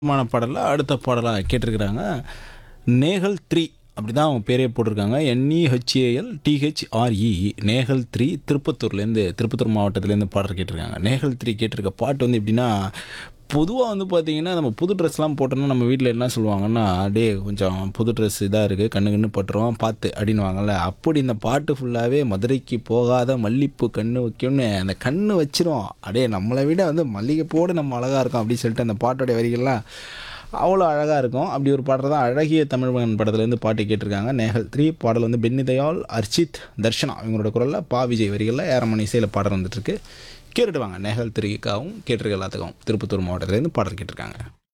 மான பாடலில் அடுத்த பாடலாக கேட்டிருக்கிறாங்க நேகல் த்ரீ அப்படி தான் அவங்க பேரே போட்டிருக்காங்க என்இஹெச்ஏஎல் டிஹெச்ஆர்இ நேகல் த்ரீ திருப்பத்தூர்லேருந்து திருப்பத்தூர் மாவட்டத்துலேருந்து பாடல் கேட்டிருக்காங்க நேகல் த்ரீ கேட்டிருக்க பாட்டு வந்து எப்படின்னா பொதுவாக வந்து பார்த்தீங்கன்னா நம்ம புது ட்ரெஸ்லாம் போட்டோம்னா நம்ம வீட்டில் என்ன சொல்லுவாங்கன்னா டே கொஞ்சம் புது ட்ரெஸ் இதாக இருக்குது கண்ணு கண்ணு பட்டுரும் பார்த்து அப்படின்னுவாங்கல்ல அப்படி இந்த பாட்டு ஃபுல்லாகவே மதுரைக்கு போகாத மல்லிப்பூ கண்ணு வைக்கும்னு அந்த கண்ணு வச்சிரும் அடே நம்மளை விட வந்து மல்லிகைப்பூவோடு நம்ம அழகாக இருக்கோம் அப்படின்னு சொல்லிட்டு அந்த பாட்டோடைய வரிகள்லாம் அவ்வளோ அழகாக இருக்கும் அப்படி ஒரு பாடல் தான் அழகிய தமிழ்மகன் படத்துலேருந்து பாட்டு கேட்டிருக்காங்க நேகல் த்ரீ பாடல் வந்து பென்னிதயால் அர்ச்சித் தர்ஷனா இவங்களோட குரலில் பா விஜய் வரிகளில் ஏரமணி இசையில் பாடல் வந்துட்டுருக்கு கேட்டுட்டு வாங்க நேகல் த்ரீக்காகவும் கேட்டிருக்க எல்லாத்துக்கும் திருப்பத்தூர் மாவட்டத்துலேருந்து பாடல் கேட்டிருக்காங்க